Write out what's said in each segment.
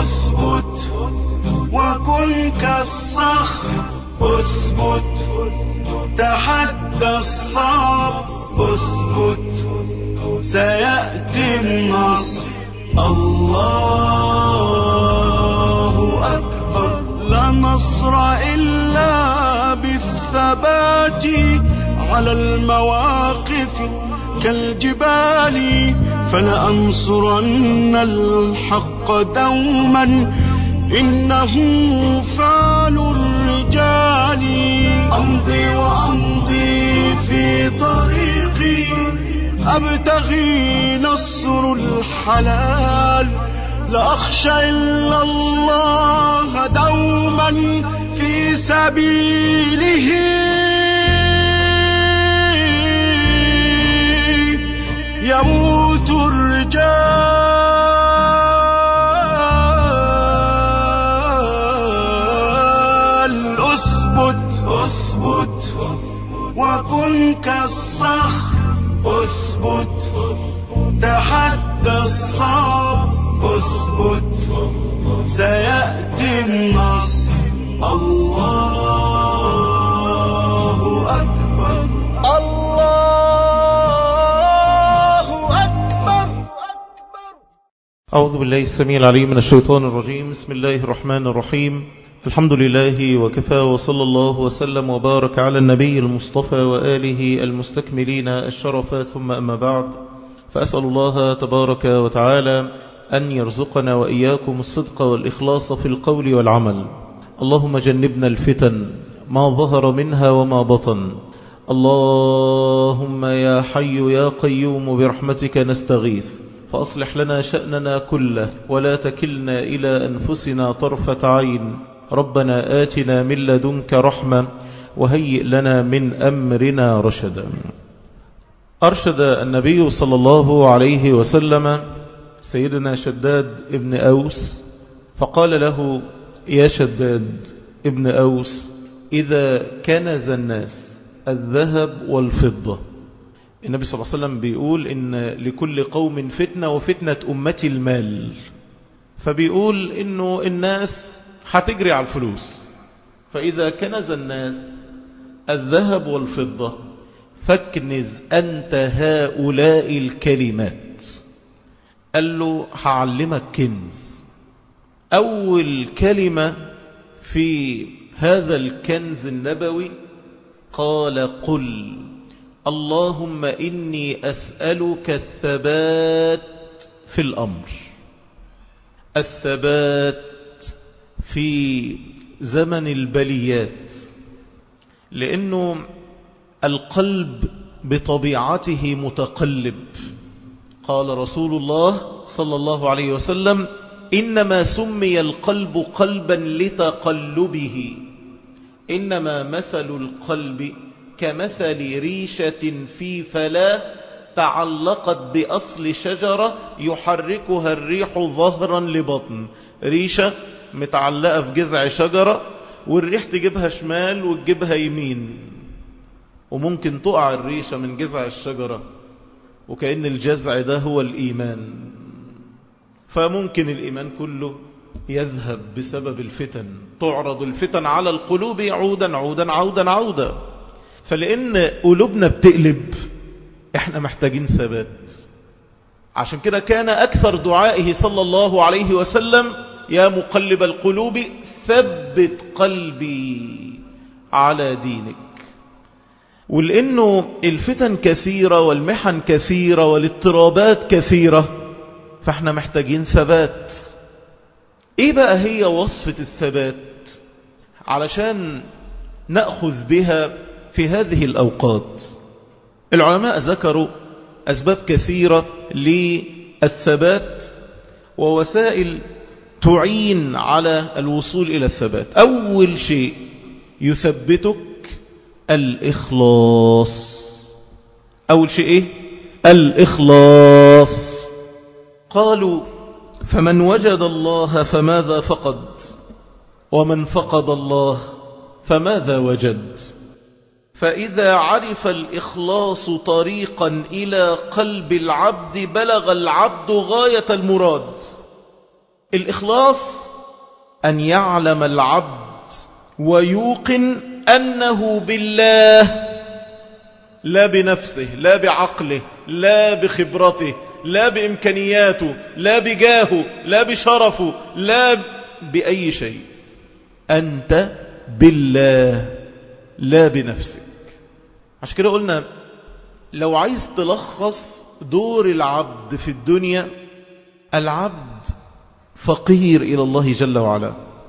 اثبت وكن كالصخر اثبت تحدى الصعب اثبت سيأتي النصر الله أكبر لا نصر إلا بالثبات على المواقف كالجبال فلأنصرن الحق دوما إنه فعل الرجال أمضي وأمضي في طريقي أبتغي نصر الحلال لا أخشى إلا الله دوما في سبيله يموت الرجال اثبت اثبت وكن كالصخر اثبت تحدى الصعب اثبت سيأتي النصر الله أكبر الله أكبر أعوذ بالله السميع العليم من الشيطان الرجيم بسم الله الرحمن الرحيم الحمد لله وكفى وصلى الله وسلم وبارك على النبي المصطفى وآله المستكملين الشرف ثم أما بعد فأسأل الله تبارك وتعالى أن يرزقنا وإياكم الصدق والإخلاص في القول والعمل اللهم جنبنا الفتن ما ظهر منها وما بطن اللهم يا حي يا قيوم برحمتك نستغيث فأصلح لنا شأننا كله ولا تكلنا إلى أنفسنا طرفة عين ربنا آتنا من لدنك رحمة وهيئ لنا من أمرنا رشدا أرشد النبي صلى الله عليه وسلم سيدنا شداد ابن أوس فقال له يا شداد ابن أوس إذا كنز الناس الذهب والفضة النبي صلى الله عليه وسلم بيقول إن لكل قوم فتنة وفتنة أمتي المال فبيقول إنه الناس هتجري على الفلوس فإذا كنز الناس الذهب والفضة فاكنز أنت هؤلاء الكلمات قال له هعلمك كنز أول كلمة في هذا الكنز النبوي قال قل اللهم إني أسألك الثبات في الأمر الثبات في زمن البليات لأنه القلب بطبيعته متقلب قال رسول الله صلى الله عليه وسلم إنما سمي القلب قلبا لتقلبه إنما مثل القلب كمثل ريشة في فلاة تعلقت بأصل شجرة يحركها الريح ظهرا لبطن ريشة متعلقة في جذع شجرة والريح تجيبها شمال وتجيبها يمين وممكن تقع الريشة من جذع الشجرة وكأن الجذع ده هو الإيمان فممكن الإيمان كله يذهب بسبب الفتن تعرض الفتن على القلوب عودا عودا عودا عودا فلأن قلوبنا بتقلب احنا محتاجين ثبات عشان كده كان أكثر دعائه صلى الله عليه وسلم يا مقلب القلوب ثبت قلبي على دينك ولأنه الفتن كثيرة والمحن كثيرة والاضطرابات كثيرة فاحنا محتاجين ثبات ايه بقى هي وصفة الثبات علشان نأخذ بها في هذه الأوقات العلماء ذكروا أسباب كثيرة للثبات ووسائل تعين على الوصول إلى الثبات أول شيء يثبتك الإخلاص أول شيء إيه؟ الإخلاص قالوا فمن وجد الله فماذا فقد ومن فقد الله فماذا وجد فإذا عرف الإخلاص طريقا إلى قلب العبد بلغ العبد غاية المراد الإخلاص أن يعلم العبد ويوقن أنه بالله لا بنفسه لا بعقله لا بخبرته لا بإمكانياته لا بجاهه لا بشرفه لا بأي شيء أنت بالله لا بنفسك عشان كده قلنا لو عايز تلخص دور العبد في الدنيا العبد فقير إلى الله جل وعلا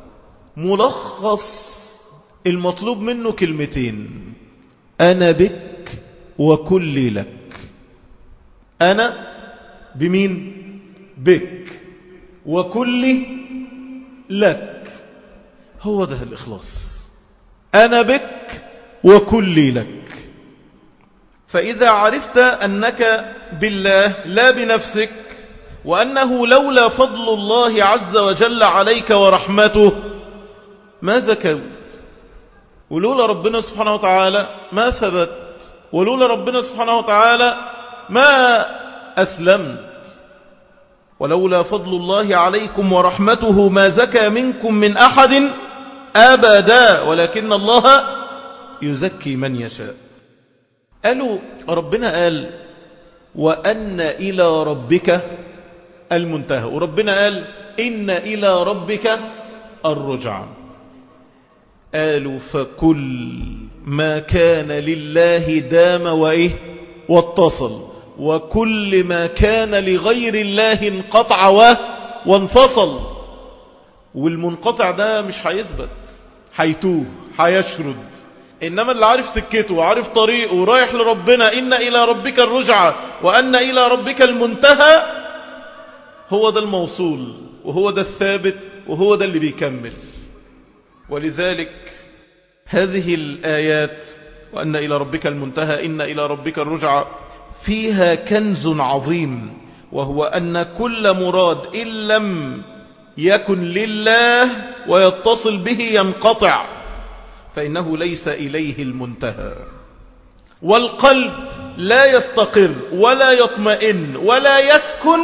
ملخص المطلوب منه كلمتين أنا بك وكلي لك أنا بمين بك وكلي لك هو ده الإخلاص أنا بك وكلي لك فإذا عرفت أنك بالله لا بنفسك وأنه لولا فضل الله عز وجل عليك ورحمته ما زكوت ولولا ربنا سبحانه وتعالى ما ثبت ولولا ربنا سبحانه وتعالى ما أسلمت ولولا فضل الله عليكم ورحمته ما زكى منكم من أحد أبدا ولكن الله يزكي من يشاء قالوا ربنا قال وأن إلى ربك المنتهى وربنا قال إن إلى ربك الرجع قالوا فكل ما كان لله دام وإيه واتصل وكل ما كان لغير الله انقطع و... وانفصل والمنقطع ده مش هيثبت هيتوه هيشرد إنما اللي عارف سكته وعارف طريقه ورايح لربنا إن إلى ربك الرجعة وأن إلى ربك المنتهى هو ده الموصول وهو ده الثابت وهو ده اللي بيكمل ولذلك هذه الآيات وأن إلى ربك المنتهى إن إلى ربك الرجعة فيها كنز عظيم وهو أن كل مراد إن لم يكن لله ويتصل به ينقطع فإنه ليس إليه المنتهى والقلب لا يستقر ولا يطمئن ولا يسكن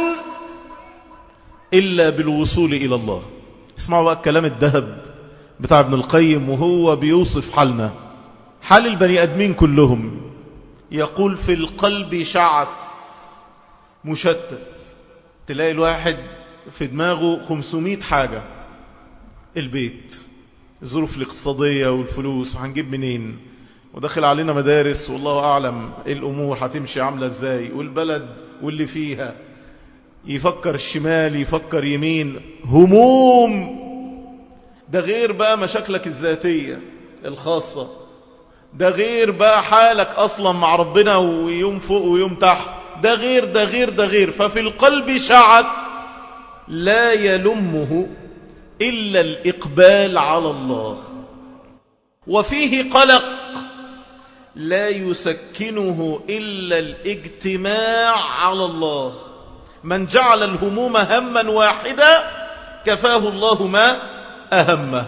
إلا بالوصول إلى الله اسمعوا بقى الكلام الذهب بتاع ابن القيم وهو بيوصف حالنا حال البني أدمين كلهم يقول في القلب شعث مشتت تلاقي الواحد في دماغه 500 حاجة البيت الظروف الاقتصادية والفلوس وهنجيب منين ودخل علينا مدارس والله أعلم الأمور هتمشي عاملة ازاي والبلد واللي فيها يفكر الشمال يفكر يمين هموم ده غير بقى مشاكلك الذاتية الخاصة ده غير بقى حالك أصلا مع ربنا ويوم فوق ويوم تحت ده غير ده غير ده غير ففي القلب شعث لا يلمه إلا الإقبال على الله وفيه قلق لا يسكنه إلا الاجتماع على الله من جعل الهموم هما واحدا كفاه الله ما أهمه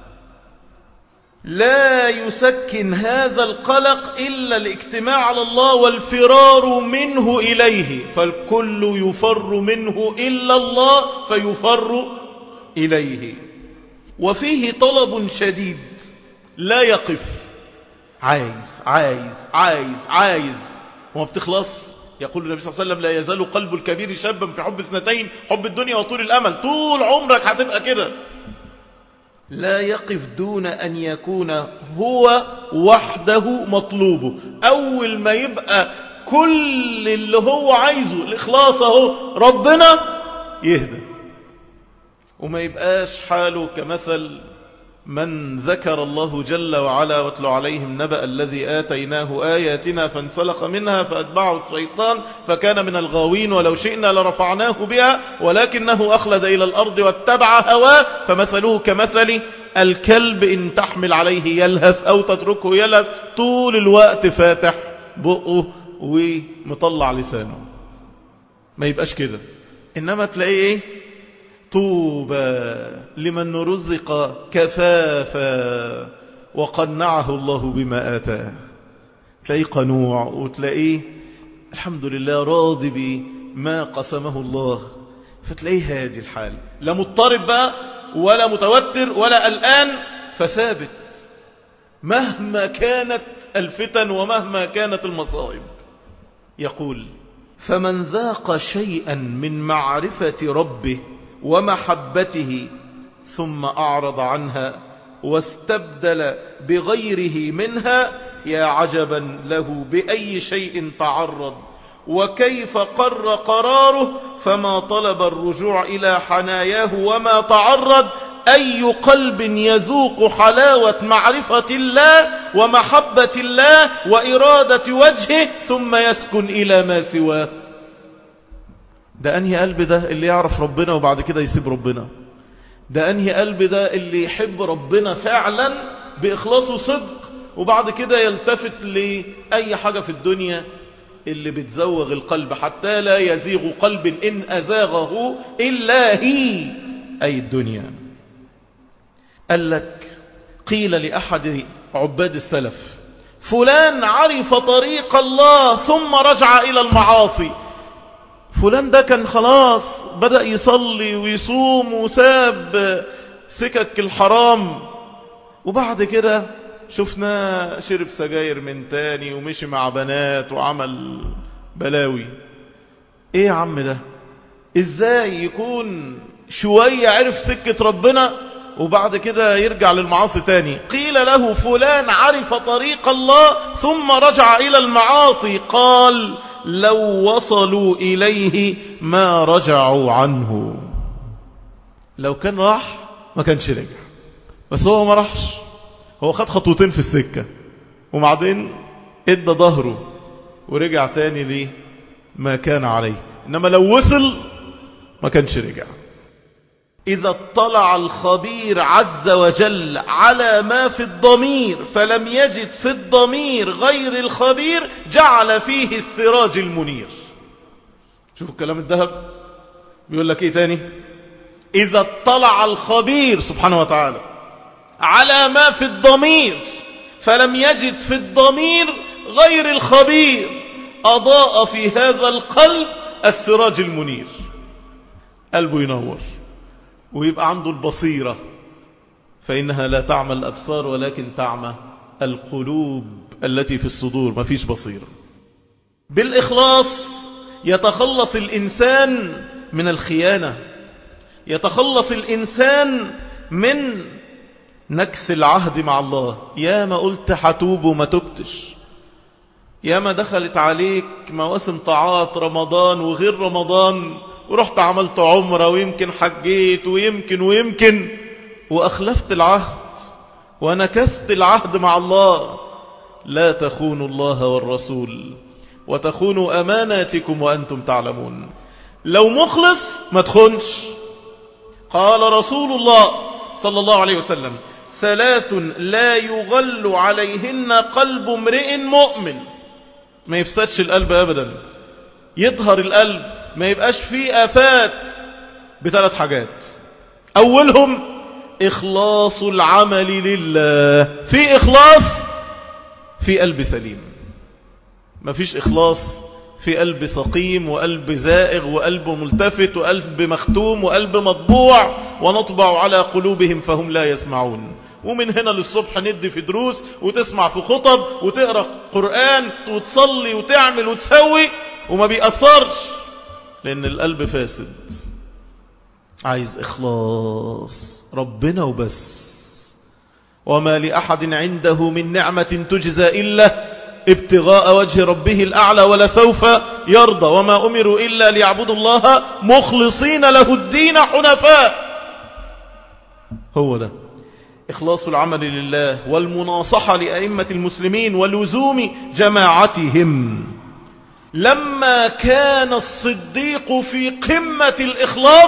لا يسكن هذا القلق إلا الاجتماع على الله والفرار منه إليه فالكل يفر منه إلا الله فيفر إليه وفيه طلب شديد لا يقف عايز عايز عايز عايز وما بتخلص يقول النبي صلى الله عليه وسلم لا يزال قلب الكبير شابا في حب اثنتين حب الدنيا وطول الأمل طول عمرك هتبقى كده لا يقف دون أن يكون هو وحده مطلوبه أول ما يبقى كل اللي هو عايزه الإخلاص اهو ربنا يهدى وما يبقاش حاله كمثل من ذكر الله جل وعلا واتل عليهم نبأ الذي آتيناه آياتنا فانسلق منها فأتبعه الشيطان فكان من الغاوين ولو شئنا لرفعناه بها ولكنه أخلد إلى الأرض واتبع هواه فمثله كمثل الكلب إن تحمل عليه يلهث أو تتركه يلهث طول الوقت فاتح بقه ومطلع لسانه ما يبقاش كده إنما تلاقيه إيه طوبى لمن رزق كفافا وقنعه الله بما آتاه تلاقيه قنوع وتلاقيه الحمد لله راضي بما قسمه الله فتلاقيه هادي الحال لا مضطرب بقى ولا متوتر ولا قلقان فثابت مهما كانت الفتن ومهما كانت المصائب يقول فمن ذاق شيئا من معرفة ربه ومحبته ثم أعرض عنها واستبدل بغيره منها يا عجبا له بأي شيء تعرض وكيف قر قراره فما طلب الرجوع إلى حناياه وما تعرض أي قلب يذوق حلاوة معرفة الله ومحبة الله وإرادة وجهه ثم يسكن إلى ما سواه ده أنهي قلب ده اللي يعرف ربنا وبعد كده يسيب ربنا ده أنهي قلب ده اللي يحب ربنا فعلا بإخلاص وصدق وبعد كده يلتفت لأي حاجة في الدنيا اللي بتزوغ القلب حتى لا يزيغ قلب إن أزاغه إلا هي أي الدنيا قال لك قيل لأحد عباد السلف فلان عرف طريق الله ثم رجع إلى المعاصي فلان ده كان خلاص بدأ يصلي ويصوم وساب سكك الحرام وبعد كده شفناه شرب سجاير من تاني ومشي مع بنات وعمل بلاوي ايه يا عم ده ازاي يكون شوية عرف سكة ربنا وبعد كده يرجع للمعاصي تاني قيل له فلان عرف طريق الله ثم رجع إلى المعاصي قال لو وصلوا إليه ما رجعوا عنه لو كان راح ما كانش رجع بس هو ما راحش هو خد خطوتين في السكة وبعدين ادى ظهره ورجع تاني ليه ما كان عليه إنما لو وصل ما كانش رجع إذا اطلع الخبير عز وجل على ما في الضمير فلم يجد في الضمير غير الخبير جعل فيه السراج المنير شوفوا الكلام الذهب بيقول لك ايه تاني إذا اطلع الخبير سبحانه وتعالى على ما في الضمير فلم يجد في الضمير غير الخبير أضاء في هذا القلب السراج المنير قلبه ينور ويبقى عنده البصيرة فإنها لا تعمى الأبصار ولكن تعمى القلوب التي في الصدور ما فيش بصيرة بالإخلاص يتخلص الإنسان من الخيانة يتخلص الإنسان من نكث العهد مع الله يا ما قلت حتوب وما تبتش يا ما دخلت عليك مواسم طاعات رمضان وغير رمضان ورحت عملت عمرة ويمكن حجيت ويمكن ويمكن وأخلفت العهد ونكثت العهد مع الله لا تخونوا الله والرسول وتخونوا أماناتكم وأنتم تعلمون لو مخلص ما تخونش قال رسول الله صلى الله عليه وسلم ثلاث لا يغل عليهن قلب امرئ مؤمن ما يفسدش القلب أبدا يطهر القلب ما يبقاش فيه آفات بثلاث حاجات أولهم إخلاص العمل لله في إخلاص في قلب سليم ما فيش إخلاص في قلب سقيم وقلب زائغ وقلب ملتفت وقلب مختوم وقلب مطبوع ونطبع على قلوبهم فهم لا يسمعون ومن هنا للصبح ندي في دروس وتسمع في خطب وتقرأ قرآن وتصلي وتعمل وتسوي وما بيأثرش لأن القلب فاسد عايز إخلاص ربنا وبس وما لأحد عنده من نعمة تجزى إلا ابتغاء وجه ربه الأعلى ولسوف يرضى وما أمروا إلا ليعبدوا الله مخلصين له الدين حنفاء هو ده إخلاص العمل لله والمناصحة لأئمة المسلمين ولزوم جماعتهم لما كان الصديق في قمة الإخلاص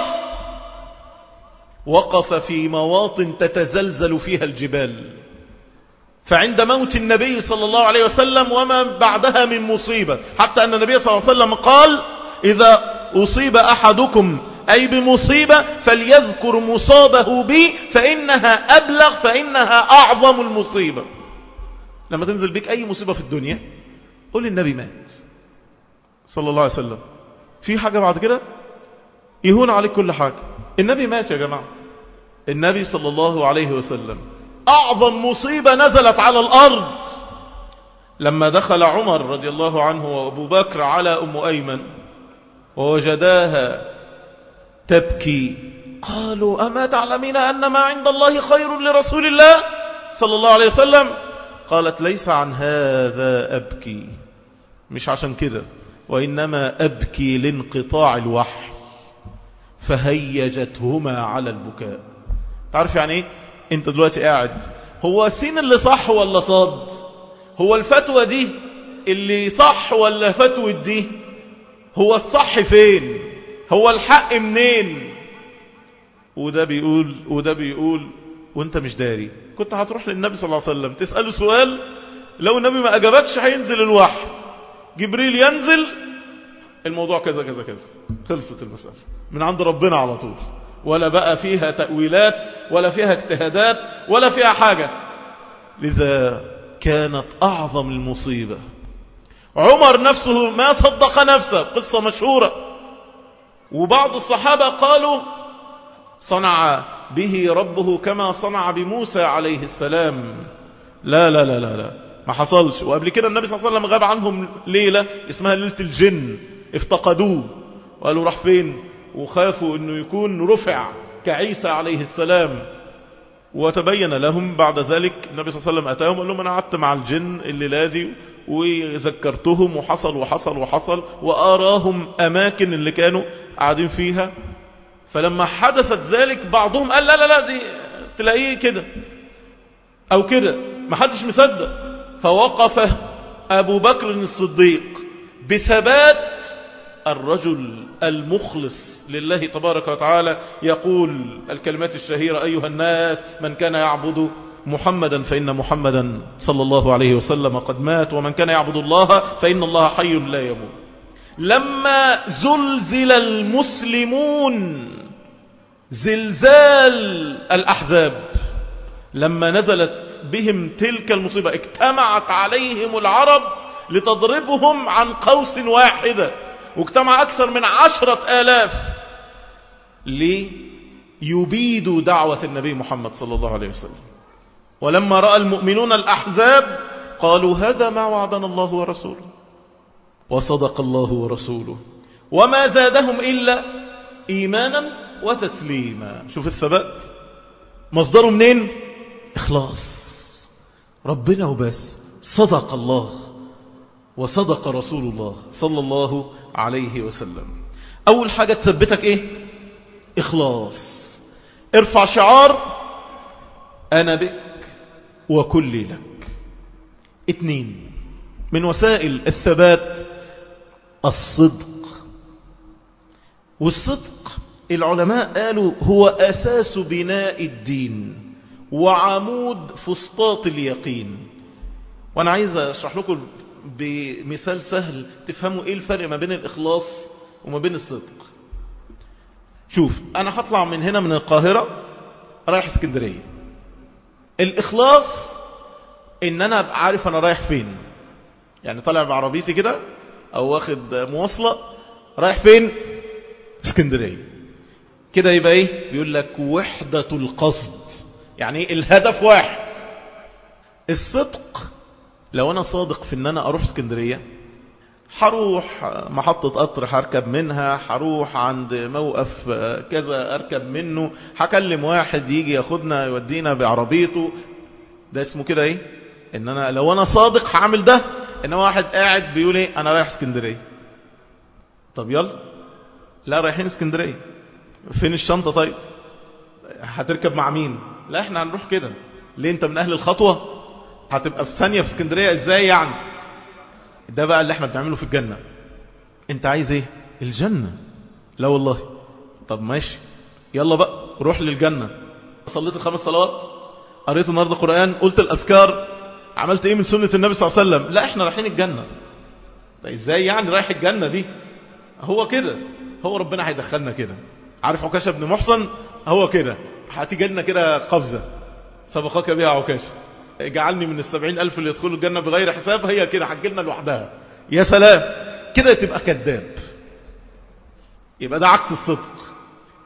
وقف في مواطن تتزلزل فيها الجبال فعند موت النبي صلى الله عليه وسلم وما بعدها من مصيبة حتى أن النبي صلى الله عليه وسلم قال إذا أصيب أحدكم أي بمصيبة فليذكر مصابه بي فإنها أبلغ فإنها أعظم المصيبة لما تنزل بك أي مصيبة في الدنيا قول النبي مات صلى الله عليه وسلم في حاجة بعد كده يهون عليك كل حاجة النبي مات يا جماعة النبي صلى الله عليه وسلم أعظم مصيبة نزلت على الأرض لما دخل عمر رضي الله عنه وأبو بكر على أم أيمن ووجداها تبكي قالوا أما تعلمين أن ما عند الله خير لرسول الله صلى الله عليه وسلم قالت ليس عن هذا أبكي مش عشان كده وإنما أبكي لانقطاع الوحي فهيجتهما على البكاء تعرف يعني ايه انت دلوقتي قاعد هو سين اللي صح ولا صاد هو الفتوى دي اللي صح ولا فتوى دي هو الصح فين هو الحق منين وده بيقول وده بيقول وانت مش داري كنت هتروح للنبي صلى الله عليه وسلم تسأله سؤال لو النبي ما أجابكش هينزل الوحي جبريل ينزل الموضوع كذا كذا كذا خلصت المسألة من عند ربنا على طول ولا بقى فيها تأويلات ولا فيها اجتهادات ولا فيها حاجة لذا كانت أعظم المصيبة عمر نفسه ما صدق نفسه قصة مشهورة وبعض الصحابة قالوا صنع به ربه كما صنع بموسى عليه السلام لا لا لا لا لا ما حصلش وقبل كده النبي صلى الله عليه وسلم غاب عنهم ليلة اسمها ليلة الجن افتقدوه وقالوا راح فين وخافوا انه يكون رفع كعيسى عليه السلام وتبين لهم بعد ذلك النبي صلى الله عليه وسلم أتاهم قال لهم أنا قعدت مع الجن الليلة دي وذكرتهم وحصل وحصل وحصل وأراهم أماكن اللي كانوا قاعدين فيها فلما حدثت ذلك بعضهم قال لا لا لا دي تلاقيه كده أو كده ما حدش مصدق فوقف أبو بكر الصديق بثبات الرجل المخلص لله تبارك وتعالى يقول الكلمات الشهيرة أيها الناس من كان يعبد محمدا فإن محمدا صلى الله عليه وسلم قد مات ومن كان يعبد الله فإن الله حي لا يموت لما زلزل المسلمون زلزال الأحزاب لما نزلت بهم تلك المصيبة اجتمعت عليهم العرب لتضربهم عن قوس واحدة واجتمع أكثر من عشرة آلاف ليبيدوا دعوة النبي محمد صلى الله عليه وسلم ولما رأى المؤمنون الأحزاب قالوا هذا ما وعدنا الله ورسوله وصدق الله ورسوله وما زادهم إلا إيمانا وتسليما شوف الثبات مصدره منين إخلاص ربنا وبس صدق الله وصدق رسول الله صلى الله عليه وسلم أول حاجة تثبتك إيه إخلاص ارفع شعار أنا بك وكلي لك اتنين من وسائل الثبات الصدق والصدق العلماء قالوا هو أساس بناء الدين وعمود فسطاط اليقين وأنا عايز أشرح لكم بمثال سهل تفهموا إيه الفرق ما بين الإخلاص وما بين الصدق شوف أنا هطلع من هنا من القاهرة رايح اسكندرية الإخلاص إن أنا أبقى عارف أنا رايح فين يعني طالع بعربيتي كده أو واخد مواصلة رايح فين اسكندرية كده يبقى إيه بيقول لك وحدة القصد يعني إيه الهدف واحد الصدق لو أنا صادق في أن أنا أروح اسكندرية هروح محطة قطر هركب منها هروح عند موقف كذا أركب منه هكلم واحد يجي ياخدنا يودينا بعربيته ده اسمه كده ايه ان انا لو انا صادق هعمل ده انما واحد قاعد بيقول ايه انا رايح اسكندريه طب يلا لا رايحين اسكندريه فين الشنطه طيب هتركب مع مين لا احنا هنروح كده ليه انت من اهل الخطوه هتبقى في ثانيه في اسكندريه ازاي يعني ده بقى اللي احنا بنعمله في الجنه انت عايز ايه الجنه لا والله طب ماشي يلا بقى روح للجنه صليت الخمس صلوات قريت النهارده قران قلت الاذكار عملت ايه من سنه النبي صلى الله عليه وسلم لا احنا رايحين الجنه طيب ازاي يعني رايح الجنه دي هو كده هو ربنا هيدخلنا كده عارف عكاشه بن محصن هو كده هتيجي لنا كده قفزه سبقك بها عكاشه اجعلني من السبعين ألف اللي يدخلوا الجنة بغير حساب هي كده حجلنا لوحدها يا سلام كده تبقى كذاب يبقى ده عكس الصدق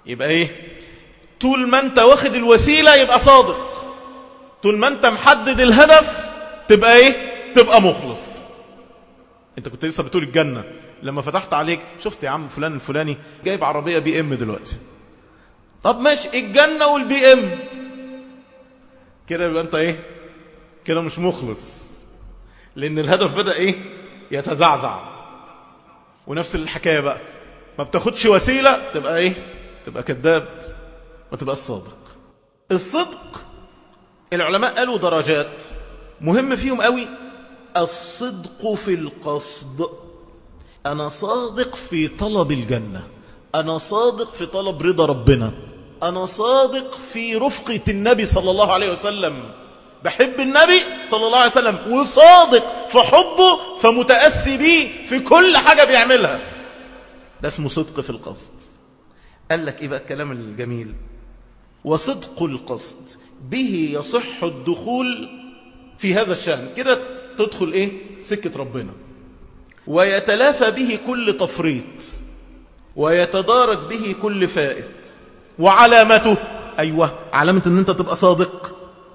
يبقى ايه طول ما انت واخد الوسيلة يبقى صادق طول ما انت محدد الهدف تبقى ايه تبقى مخلص انت كنت لسه بتقول الجنة لما فتحت عليك شفت يا عم فلان الفلاني جايب عربية بي ام دلوقتي طب ماشي الجنة والبي ام كده يبقى انت ايه كده مش مخلص لان الهدف بدأ ايه يتزعزع ونفس الحكاية بقى ما بتاخدش وسيلة تبقى ايه تبقى كذاب ما تبقى الصادق الصدق العلماء قالوا درجات مهم فيهم قوي الصدق في القصد أنا صادق في طلب الجنة أنا صادق في طلب رضا ربنا أنا صادق في رفقة النبي صلى الله عليه وسلم بحب النبي صلى الله عليه وسلم وصادق في حبه فمتأسي بيه في كل حاجة بيعملها ده اسمه صدق في القصد قال لك إيه بقى الكلام الجميل وصدق القصد به يصح الدخول في هذا الشأن كده تدخل إيه سكة ربنا ويتلافى به كل تفريط ويتدارك به كل فائت وعلامته أيوة علامة أن أنت تبقى صادق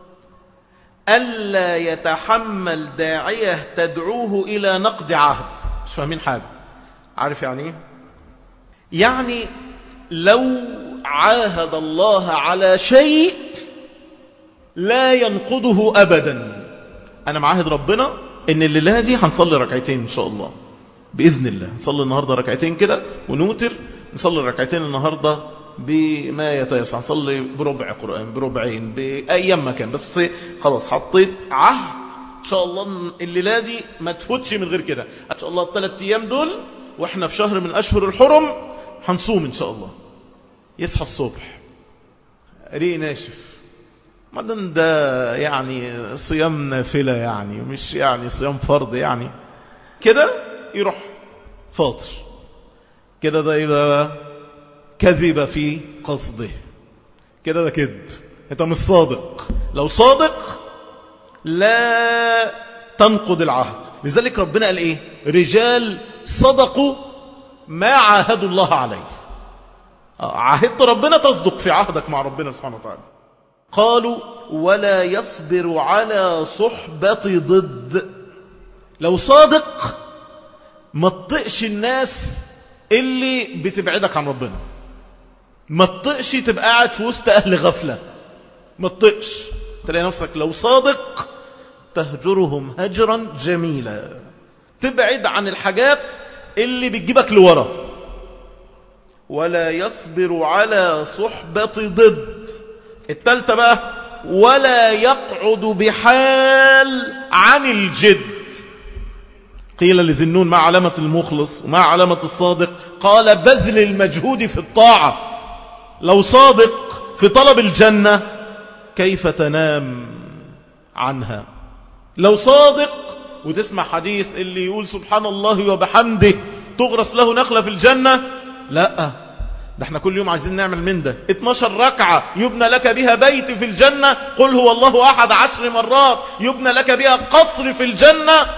ألا يتحمل داعية تدعوه إلى نقد عهد مش فاهمين حاجة عارف يعني إيه؟ يعني لو عاهد الله على شيء لا ينقضه أبدا أنا معاهد ربنا إن الليلة دي هنصلي ركعتين إن شاء الله بإذن الله نصلي النهاردة ركعتين كده ونوتر نصلي ركعتين النهاردة بما يتيسع نصلي بربع قرآن بربعين بأيام مكان بس خلاص حطيت عهد إن شاء الله الليلة دي ما تفوتش من غير كده إن شاء الله الثلاث أيام دول وإحنا في شهر من أشهر الحرم هنصوم إن شاء الله يصحى الصبح ريه ناشف بعدين ده يعني صيام نافلة يعني مش يعني صيام فرض يعني كده يروح فاطر كده ده يبقى كذب في قصده كده ده كذب انت مش صادق لو صادق لا تنقض العهد لذلك ربنا قال ايه رجال صدقوا ما عاهدوا الله عليه عاهدت ربنا تصدق في عهدك مع ربنا سبحانه وتعالى قالوا ولا يصبر على صحبة ضد لو صادق ما تطقش الناس اللي بتبعدك عن ربنا ما تطقش تبقى قاعد في وسط أهل غفلة ما تطقش تلاقي نفسك لو صادق تهجرهم هجرا جميلا تبعد عن الحاجات اللي بتجيبك لورا ولا يصبر على صحبة ضد التالتة بقى ولا يقعد بحال عن الجد قيل لذنون ما علامة المخلص وما علامة الصادق قال بذل المجهود في الطاعة لو صادق في طلب الجنة كيف تنام عنها لو صادق وتسمع حديث اللي يقول سبحان الله وبحمده تغرس له نخلة في الجنة لا ده احنا كل يوم عايزين نعمل من ده 12 ركعة يبنى لك بها بيت في الجنة قل هو الله أحد عشر مرات يبنى لك بها قصر في الجنة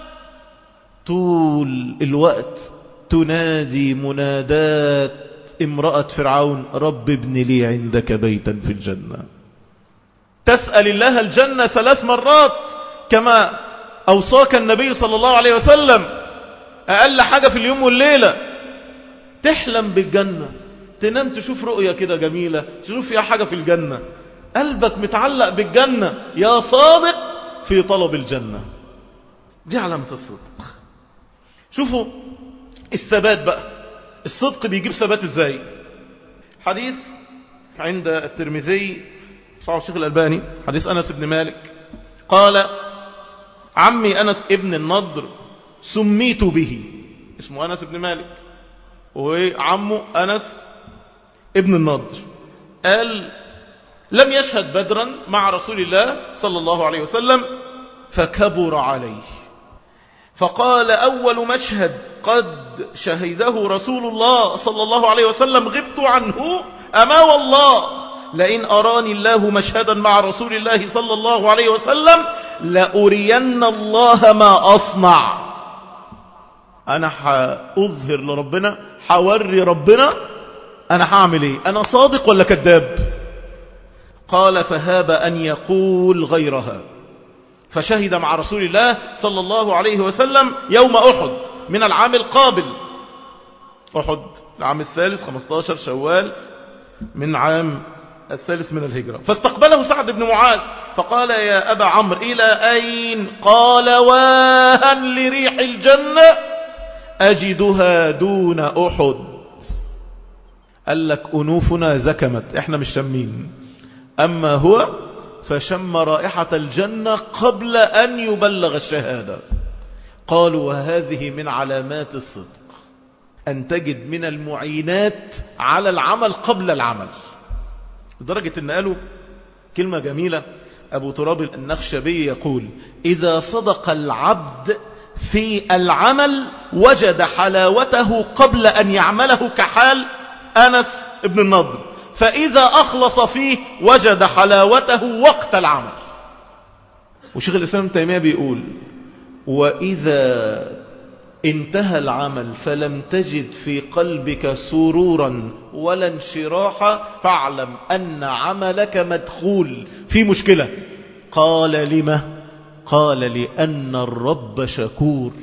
طول الوقت تنادي منادات امرأة فرعون رب ابن لي عندك بيتا في الجنة تسأل الله الجنة ثلاث مرات كما أوصاك النبي صلى الله عليه وسلم أقل حاجة في اليوم والليلة تحلم بالجنة تنام تشوف رؤية كده جميلة تشوف فيها حاجة في الجنة قلبك متعلق بالجنة يا صادق في طلب الجنة دي علامة الصدق شوفوا الثبات بقى الصدق بيجيب ثبات ازاي حديث عند الترمذي صحيح الشيخ الألباني حديث أنس بن مالك قال عمي أنس ابن النضر سميت به اسمه أنس بن مالك وعمه أنس ابن النضر قال لم يشهد بدرا مع رسول الله صلى الله عليه وسلم فكبر عليه فقال أول مشهد قد شهده رسول الله صلى الله عليه وسلم غبت عنه أما والله لئن أراني الله مشهدا مع رسول الله صلى الله عليه وسلم لأرين الله ما أصنع أنا حأظهر لربنا حوري ربنا أنا هعمل إيه أنا صادق ولا كذاب قال فهاب أن يقول غيرها فشهد مع رسول الله صلى الله عليه وسلم يوم أحد من العام القابل أحد العام الثالث 15 شوال من عام الثالث من الهجرة فاستقبله سعد بن معاذ فقال يا أبا عمرو إلى أين قال واها لريح الجنة أجدها دون أحد قال لك أنوفنا زكمت إحنا مش شمين أما هو فشم رائحة الجنة قبل أن يبلغ الشهادة قالوا وهذه من علامات الصدق أن تجد من المعينات على العمل قبل العمل لدرجة أن قالوا كلمة جميلة أبو تراب النخشبي يقول إذا صدق العبد في العمل وجد حلاوته قبل أن يعمله كحال أنس بن النضر فإذا أخلص فيه وجد حلاوته وقت العمل وشيخ الإسلام تيمية بيقول وإذا انتهى العمل فلم تجد في قلبك سرورا ولا انشراحا فاعلم أن عملك مدخول في مشكلة قال لما قال لأن الرب شكور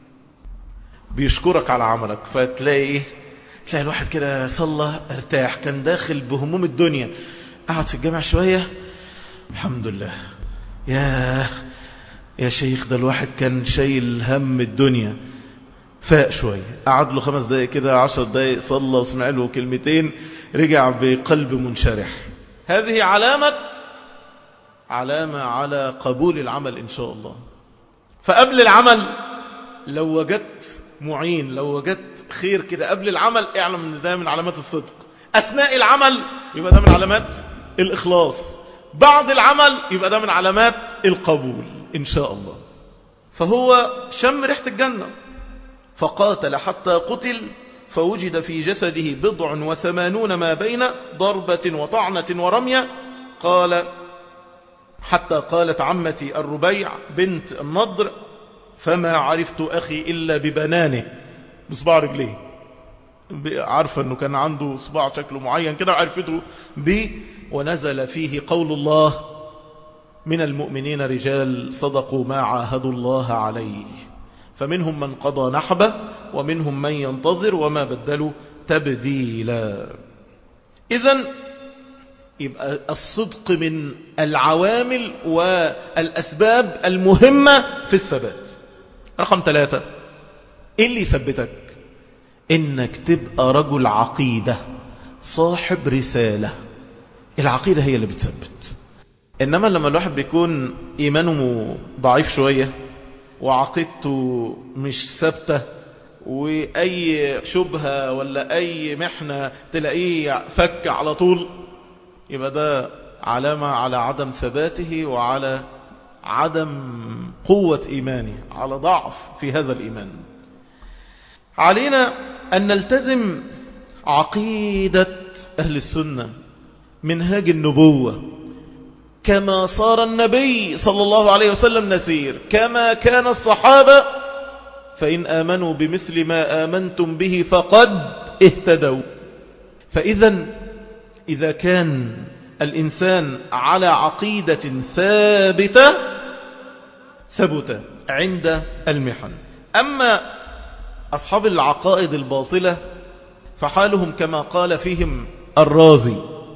بيشكرك على عملك فتلاقي ايه تلاقي الواحد كده صلى ارتاح كان داخل بهموم الدنيا قعد في الجامع شوية الحمد لله يا يا شيخ ده الواحد كان شايل هم الدنيا فاق شوية قعد له خمس دقايق كده عشر دقايق صلى وسمع له كلمتين رجع بقلب منشرح هذه علامة علامة على قبول العمل إن شاء الله فقبل العمل لو وجدت معين لو وجدت خير كده قبل العمل اعلم ان ده من علامات الصدق أثناء العمل يبقى ده من علامات الإخلاص بعد العمل يبقى ده من علامات القبول إن شاء الله فهو شم ريحة الجنة فقاتل حتى قتل فوجد في جسده بضع وثمانون ما بين ضربة وطعنة ورمية قال حتى قالت عمتي الربيع بنت النضر فما عرفت أخي إلا ببنانه بصباع رجليه عارفة أنه كان عنده صباع شكله معين كده عرفته به ونزل فيه قول الله من المؤمنين رجال صدقوا ما عاهدوا الله عليه فمنهم من قضى نحبه ومنهم من ينتظر وما بدلوا تبديلا إذا يبقى الصدق من العوامل والأسباب المهمة في الثبات رقم ثلاثة إيه اللي يثبتك إنك تبقى رجل عقيدة صاحب رسالة العقيدة هي اللي بتثبت إنما لما الواحد بيكون إيمانه ضعيف شوية وعقيدته مش ثابته وأي شبهة ولا أي محنة تلاقيه فك على طول يبقى ده علامة على عدم ثباته وعلى عدم قوة إيمانه على ضعف في هذا الإيمان علينا أن نلتزم عقيدة أهل السنة منهاج النبوة كما صار النبي صلى الله عليه وسلم نسير كما كان الصحابة فإن آمنوا بمثل ما آمنتم به فقد اهتدوا فإذا إذا كان الإنسان على عقيدة ثابتة ثبت عند المحن أما أصحاب العقائد الباطلة فحالهم كما قال فيهم الرازي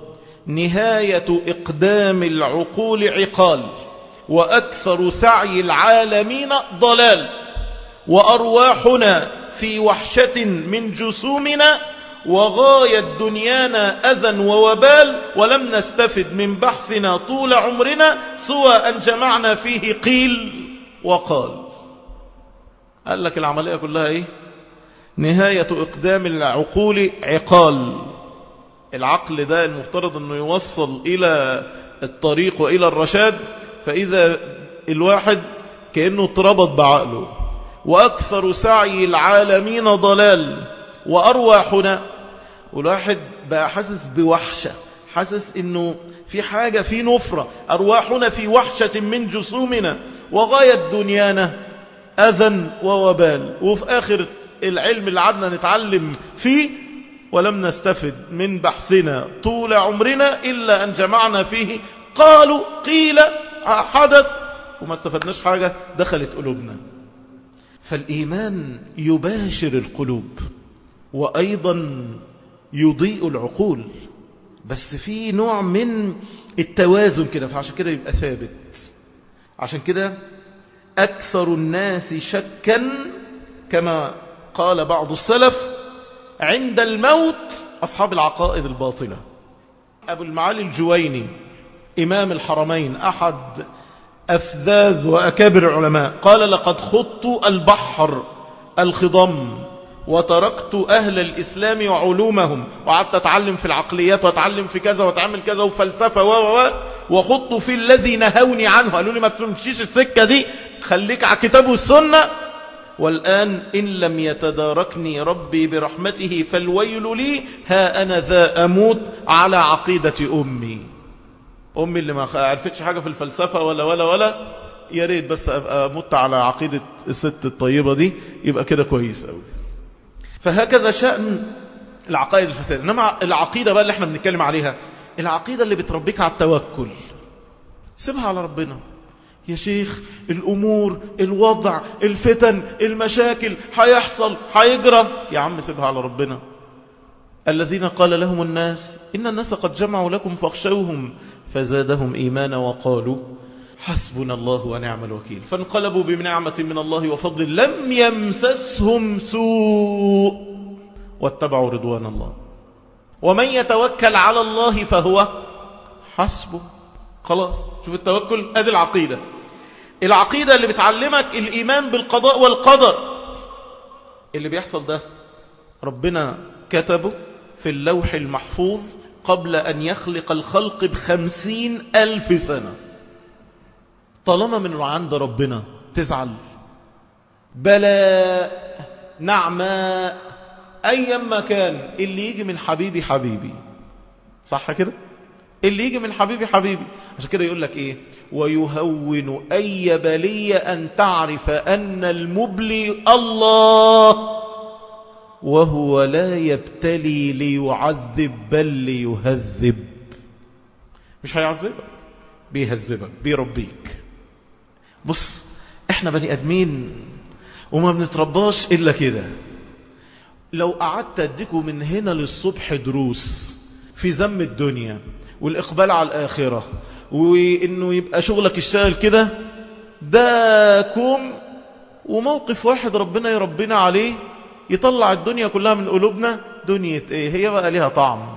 نهاية إقدام العقول عقال وأكثر سعي العالمين ضلال وأرواحنا في وحشة من جسومنا وغاية دنيانا أذى ووبال ولم نستفد من بحثنا طول عمرنا سوى أن جمعنا فيه قيل وقال قال لك العملية كلها إيه نهاية إقدام العقول عقال العقل ده المفترض أنه يوصل إلى الطريق وإلى الرشاد فإذا الواحد كأنه اتربط بعقله وأكثر سعي العالمين ضلال وأرواحنا والواحد بقى حاسس بوحشة حاسس أنه في حاجة في نفرة أرواحنا في وحشة من جسومنا وغاية دنيانا أذى ووبال وفي آخر العلم اللي عدنا نتعلم فيه ولم نستفد من بحثنا طول عمرنا إلا أن جمعنا فيه قالوا قيل حدث وما استفدناش حاجة دخلت قلوبنا فالإيمان يباشر القلوب وأيضا يضيء العقول بس في نوع من التوازن كده فعشان كده يبقى ثابت عشان كده أكثر الناس شكا كما قال بعض السلف عند الموت أصحاب العقائد الباطلة أبو المعالي الجويني إمام الحرمين أحد أفذاذ وأكابر العلماء قال لقد خضت البحر الخضم وتركت أهل الإسلام وعلومهم وقعدت أتعلم في العقليات وأتعلم في كذا وأتعمل كذا وفلسفة و و وخضت في الذي نهوني عنه قالوا لي ما تمشيش السكة دي خليك على الكتاب والسنة والآن إن لم يتداركني ربي برحمته فالويل لي ها أنا ذا أموت على عقيدة أمي أمي اللي ما عرفتش حاجة في الفلسفة ولا ولا ولا يا ريت بس أبقى مت على عقيدة الست الطيبة دي يبقى كده كويس أوي فهكذا شأن العقائد الفساد إنما العقيدة بقى اللي احنا بنتكلم عليها العقيدة اللي بتربيك على التوكل سيبها على ربنا يا شيخ الأمور الوضع الفتن المشاكل هيحصل هيجرى يا عم سيبها على ربنا الذين قال لهم الناس إن الناس قد جمعوا لكم فاخشوهم فزادهم إيمانا وقالوا حسبنا الله ونعم الوكيل فانقلبوا بنعمة من الله وفضل لم يمسسهم سوء واتبعوا رضوان الله ومن يتوكل على الله فهو حسبه خلاص شوف التوكل ادي العقيدة العقيدة اللي بتعلمك الإيمان بالقضاء والقدر اللي بيحصل ده ربنا كتبه في اللوح المحفوظ قبل أن يخلق الخلق بخمسين ألف سنة طالما من عند ربنا تزعل بلا نعماء أيما كان اللي يجي من حبيبي حبيبي صح كده اللي يجي من حبيبي حبيبي عشان كده يقول لك ايه ويهون أي بلية أن تعرف أن المبلي الله وهو لا يبتلي ليعذب بل ليهذب مش هيعذبك بيهذبك بيربيك بص احنا بني ادمين وما بنترباش الا كده لو قعدت اديكم من هنا للصبح دروس في ذم الدنيا والاقبال على الاخره وانه يبقى شغلك اشتغل كده ده كوم وموقف واحد ربنا يربينا عليه يطلع الدنيا كلها من قلوبنا دنيا ايه هي بقى ليها طعم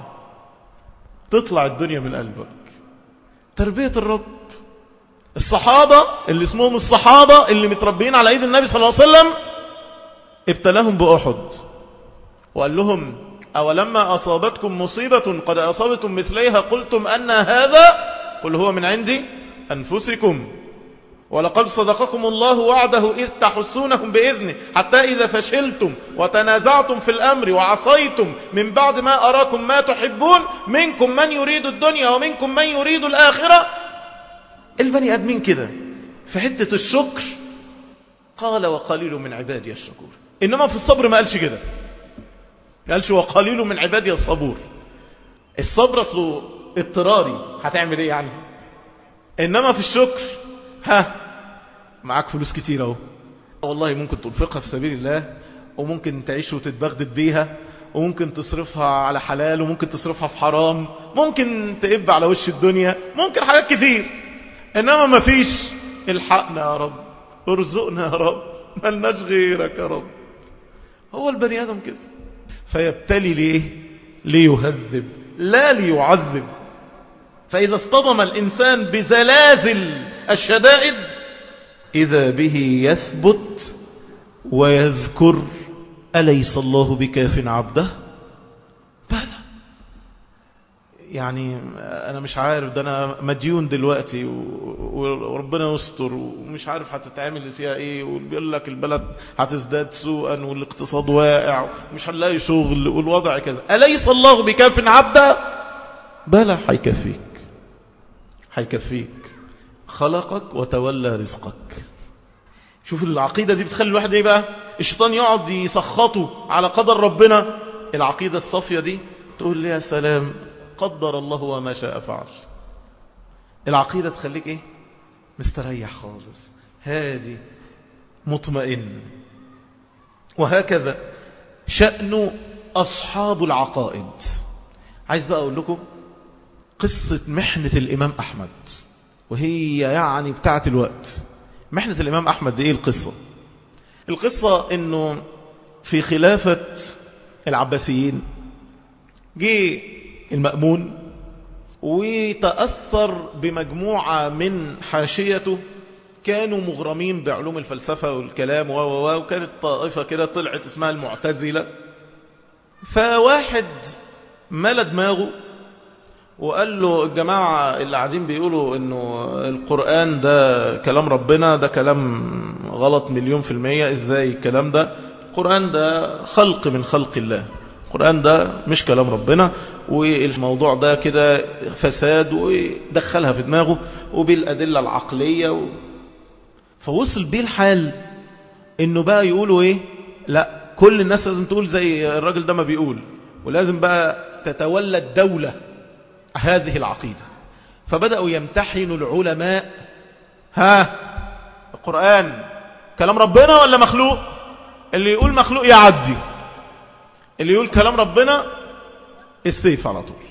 تطلع الدنيا من قلبك تربية الرب الصحابة اللي اسمهم الصحابة اللي متربيين على ايد النبي صلى الله عليه وسلم ابتلاهم بأحد وقال لهم أولما أصابتكم مصيبة قد أصابتم مثليها قلتم أن هذا قل هو من عندي أنفسكم ولقد صدقكم الله وعده إذ تحسونهم بإذنه حتى إذا فشلتم وتنازعتم في الأمر وعصيتم من بعد ما أراكم ما تحبون منكم من يريد الدنيا ومنكم من يريد الآخرة البني أدمين كده في حتة الشكر قال وقليل من عبادي الشكور إنما في الصبر ما قالش كده قالش وقليل من عبادي الصبور الصبر أصله اضطراري هتعمل ايه يعني إنما في الشكر ها معاك فلوس كتير اهو والله ممكن تنفقها في سبيل الله وممكن تعيش وتتبغدد بيها وممكن تصرفها على حلال وممكن تصرفها في حرام ممكن تقب على وش الدنيا ممكن حاجات كتير إنما ما فيش الحقنا يا رب ارزقنا يا رب ملناش غيرك يا رب هو البني آدم كده فيبتلي ليه ليهذب لا ليعذب فإذا اصطدم الإنسان بزلازل الشدائد إذا به يثبت ويذكر أليس الله بكاف عبده بلى يعني أنا مش عارف ده أنا مديون دلوقتي وربنا يستر ومش عارف هتتعامل فيها إيه وبيقول لك البلد هتزداد سوءا والاقتصاد واقع ومش هنلاقي شغل والوضع كذا أليس الله بكاف عبده بلى هيكفيك هيكفيك خلقك وتولى رزقك شوف العقيدة دي بتخلي الواحد ايه بقى الشيطان يقعد يسخطه على قدر ربنا العقيدة الصافية دي تقول لي يا سلام قدر الله وما شاء فعل العقيدة تخليك ايه مستريح خالص هادي مطمئن وهكذا شأن أصحاب العقائد عايز بقى أقول لكم قصة محنة الإمام أحمد وهي يعني بتاعة الوقت محنة الإمام أحمد دي إيه القصة القصة أنه في خلافة العباسيين جه المأمون وتأثر بمجموعة من حاشيته كانوا مغرمين بعلوم الفلسفة والكلام و و وكانت طائفة كده طلعت اسمها المعتزلة فواحد مال دماغه وقال له الجماعة اللي قاعدين بيقولوا انه القرآن ده كلام ربنا ده كلام غلط مليون في المية ازاي الكلام ده القرآن ده خلق من خلق الله القرآن ده مش كلام ربنا والموضوع ده كده فساد ودخلها في دماغه وبالأدلة العقلية و... فوصل بيه الحال انه بقى يقولوا ايه لا كل الناس لازم تقول زي الراجل ده ما بيقول ولازم بقى تتولى الدولة هذه العقيدة فبدأوا يمتحنوا العلماء ها القرآن كلام ربنا ولا مخلوق اللي يقول مخلوق يعدي اللي يقول كلام ربنا السيف على طول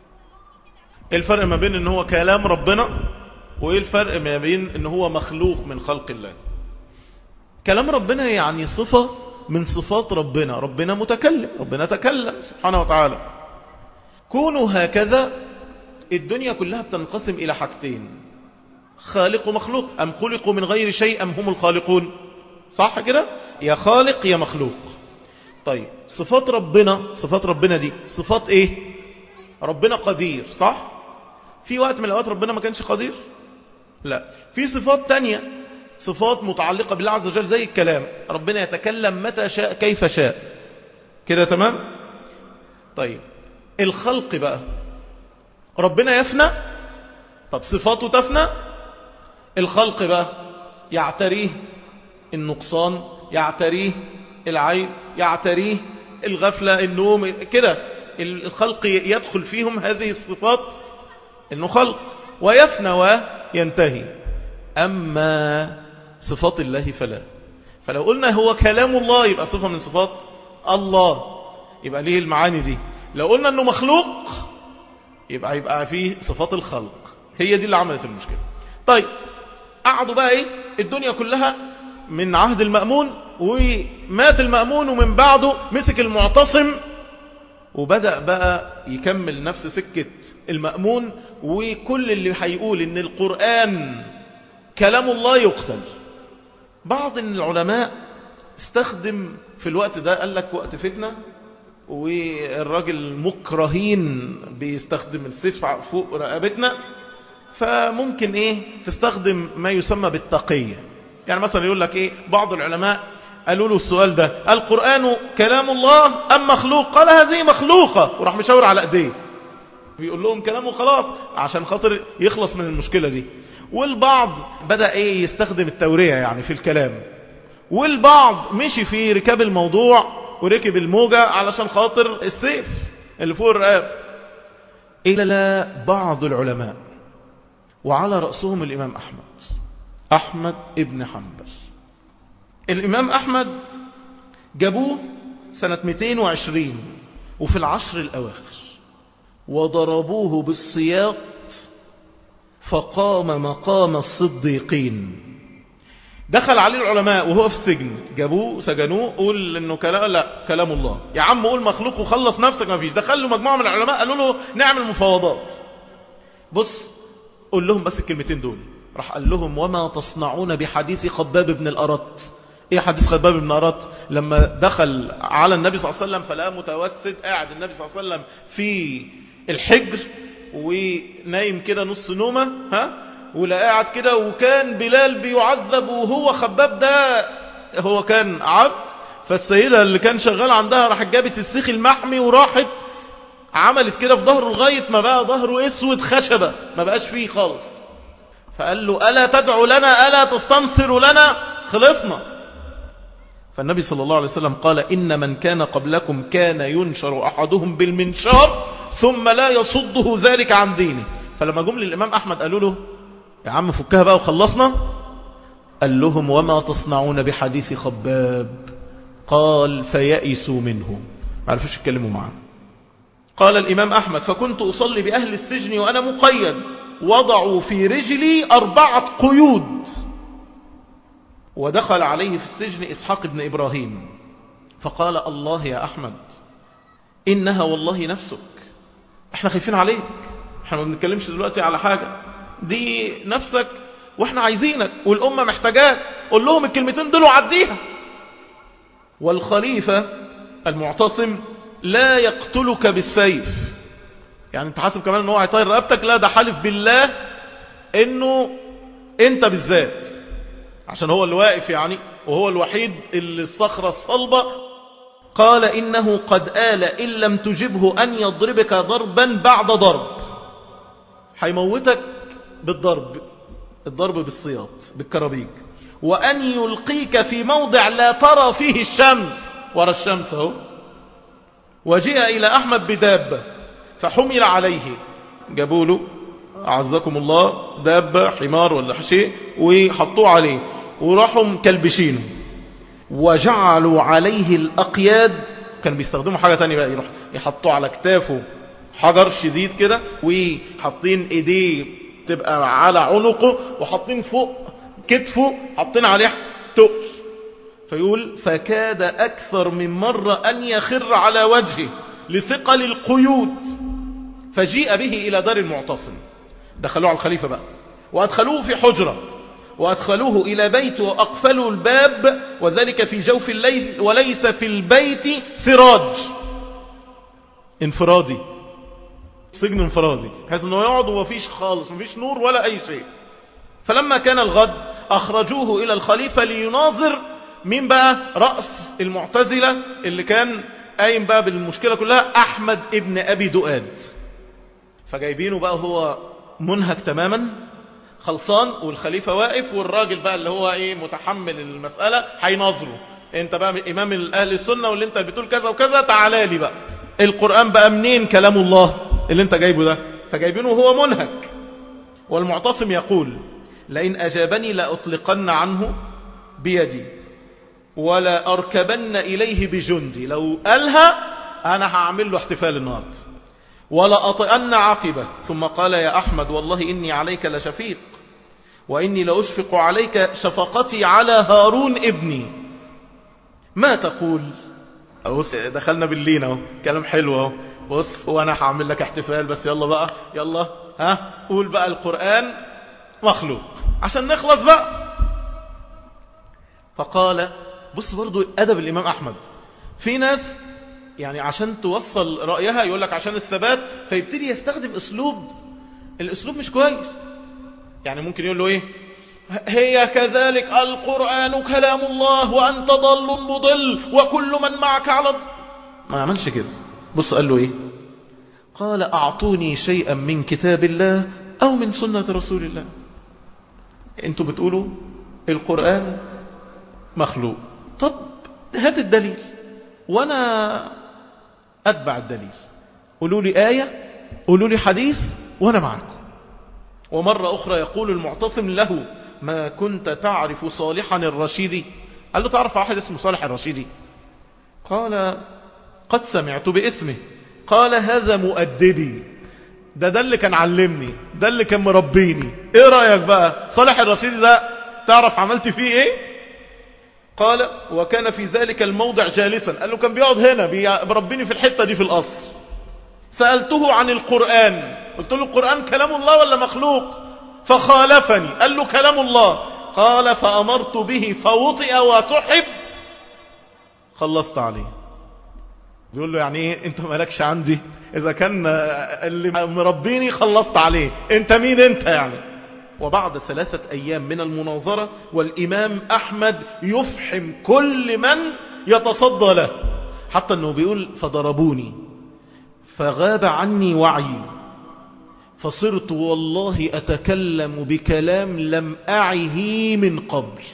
الفرق ما بين ان هو كلام ربنا وايه الفرق ما بين ان هو مخلوق من خلق الله كلام ربنا يعني صفة من صفات ربنا ربنا متكلم ربنا تكلم سبحانه وتعالى كونوا هكذا الدنيا كلها بتنقسم إلى حاجتين خالق ومخلوق أم خلقوا من غير شيء أم هم الخالقون صح كده يا خالق يا مخلوق طيب صفات ربنا صفات ربنا دي صفات ايه ربنا قدير صح في وقت من الأوقات ربنا ما كانش قدير لا في صفات تانية صفات متعلقة بالله عز وجل زي الكلام ربنا يتكلم متى شاء كيف شاء كده تمام طيب الخلق بقى ربنا يفنى طب صفاته تفنى الخلق بقى يعتريه النقصان يعتريه العيب يعتريه الغفلة النوم كده الخلق يدخل فيهم هذه الصفات انه خلق ويفنى وينتهي أما صفات الله فلا فلو قلنا هو كلام الله يبقى صفة من صفات الله يبقى ليه المعاني دي لو قلنا أنه مخلوق يبقى يبقى فيه صفات الخلق هي دي اللي عملت المشكلة طيب قعدوا بقى ايه الدنيا كلها من عهد المأمون ومات المأمون ومن بعده مسك المعتصم وبدأ بقى يكمل نفس سكة المأمون وكل اللي هيقول ان القرآن كلام الله يقتل بعض العلماء استخدم في الوقت ده قال لك وقت فتنة والراجل مكرهين بيستخدم السيف فوق رقبتنا فممكن ايه تستخدم ما يسمى بالتقية يعني مثلا يقول لك ايه بعض العلماء قالوا له السؤال ده القرآن كلام الله أم مخلوق قال هذه مخلوقة وراح مشاور على ايديه بيقول لهم كلامه خلاص عشان خاطر يخلص من المشكلة دي والبعض بدأ ايه يستخدم التورية يعني في الكلام والبعض مشي في ركاب الموضوع وركب الموجة علشان خاطر السيف اللي فوق الرقاب إلى بعض العلماء وعلى رأسهم الإمام أحمد أحمد ابن حنبل الإمام أحمد جابوه سنة 220 وفي العشر الأواخر وضربوه بالسياط فقام مقام الصديقين دخل عليه العلماء وهو في السجن جابوه سجنوه قول انه كلام لا كلام الله يا عم قول مخلوق وخلص نفسك ما فيش دخل له مجموعه من العلماء قالوا له نعمل مفاوضات بص قول لهم بس الكلمتين دول راح قال لهم وما تصنعون بحديث خباب بن الأرت ايه حديث خباب بن الأرت لما دخل على النبي صلى الله عليه وسلم فلا متوسد قاعد النبي صلى الله عليه وسلم في الحجر ونايم كده نص نومه ها ولا قاعد كده وكان بلال بيعذب وهو خباب ده هو كان عبد فالسيدة اللي كان شغال عندها راحت جابت السيخ المحمي وراحت عملت كده بظهره لغاية ما بقى ظهره اسود خشبة ما بقاش فيه خالص فقال له ألا تدعو لنا ألا تستنصر لنا خلصنا فالنبي صلى الله عليه وسلم قال إن من كان قبلكم كان ينشر أحدهم بالمنشار ثم لا يصده ذلك عن دينه فلما جم للإمام أحمد قالوا له يا عم فكها بقى وخلصنا قال لهم وما تصنعون بحديث خباب قال فيئسوا منه ما عرفوش يتكلموا معاه قال الإمام أحمد فكنت أصلي بأهل السجن وأنا مقيد وضعوا في رجلي أربعة قيود ودخل عليه في السجن إسحاق بن إبراهيم فقال الله يا أحمد إنها والله نفسك احنا خايفين عليك احنا ما بنتكلمش دلوقتي على حاجة دي نفسك واحنا عايزينك والأمة محتاجاك قول لهم الكلمتين دول وعديها والخليفة المعتصم لا يقتلك بالسيف يعني انت حاسب كمان ان هو هيطير رقبتك لا ده حالف بالله انه انت بالذات عشان هو اللي واقف يعني وهو الوحيد اللي الصخرة الصلبة قال إنه قد آل إن لم تجبه أن يضربك ضربا بعد ضرب هيموتك بالضرب الضرب بالصياط بالكرابيج وأن يلقيك في موضع لا ترى فيه الشمس ورا الشمس اهو وجيء إلى أحمد بدابة فحمل عليه جابوا له أعزكم الله دابة حمار ولا شيء وحطوه عليه وراحوا مكلبشينه وجعلوا عليه الأقياد كانوا بيستخدموا حاجة تانية بقى يروح يحطوا على كتافه حجر شديد كده وحاطين ايديه تبقى على عنقه وحاطين فوق كتفه حاطين عليه تقل فيقول فكاد أكثر من مرة أن يخر على وجهه لثقل القيود فجيء به إلى دار المعتصم دخلوه على الخليفة بقى وأدخلوه في حجرة وأدخلوه إلى بيت وأقفلوا الباب وذلك في جوف الليل وليس في البيت سراج انفرادي سجن انفرادي بحيث أنه يقعد ومفيش خالص مفيش نور ولا أي شيء فلما كان الغد أخرجوه إلى الخليفة ليناظر مين بقى رأس المعتزلة اللي كان قايم بقى بالمشكلة كلها أحمد ابن أبي دؤاد فجايبينه بقى هو منهك تماما خلصان والخليفة واقف والراجل بقى اللي هو ايه متحمل المسألة هيناظره انت بقى امام اهل السنة واللي انت بتقول كذا وكذا تعالى لي بقى القرآن بقى منين كلام الله اللي انت جايبه ده فجايبينه وهو منهك والمعتصم يقول لئن أجابني لأطلقن عنه بيدي ولا أركبن إليه بجندي لو قالها أنا هعمل له احتفال النهارده ولا أطئن عقبه ثم قال يا أحمد والله إني عليك لشفيق وإني لأشفق عليك شفقتي على هارون ابني ما تقول بص دخلنا باللين اهو كلام حلو اهو بص وانا هعمل لك احتفال بس يلا بقى يلا ها قول بقى القرآن مخلوق عشان نخلص بقى فقال بص برضو أدب الإمام أحمد في ناس يعني عشان توصل رأيها يقول لك عشان الثبات فيبتدي يستخدم أسلوب الأسلوب مش كويس يعني ممكن يقول له إيه هي كذلك القرآن كلام الله وأنت ضل مضل وكل من معك على ما عملش كده بص قال له إيه قال أعطوني شيئا من كتاب الله أو من سنة رسول الله أنتوا بتقولوا القرآن مخلوق طب هات الدليل وأنا أتبع الدليل قولوا لي آية قولوا لي حديث وأنا معكم ومرة أخرى يقول المعتصم له ما كنت تعرف صالحا الرشيدي قال له تعرف واحد اسمه صالح الرشيدي قال قد سمعت باسمه قال هذا مؤدبي ده ده اللي كان علمني ده اللي كان مربيني ايه رأيك بقى صالح الرشيدي ده تعرف عملت فيه ايه قال وكان في ذلك الموضع جالسا قال له كان بيقعد هنا بيربيني في الحتة دي في القصر سألته عن القرآن قلت له القرآن كلام الله ولا مخلوق فخالفني قال له كلام الله قال فأمرت به فوطئ وسحب خلصت عليه بيقول له يعني ايه انت مالكش عندي اذا كان اللي مربيني خلصت عليه انت مين انت يعني وبعد ثلاثة أيام من المناظرة والإمام أحمد يفحم كل من يتصدى له حتى أنه بيقول فضربوني فغاب عني وعي فصرت والله أتكلم بكلام لم أعه من قبل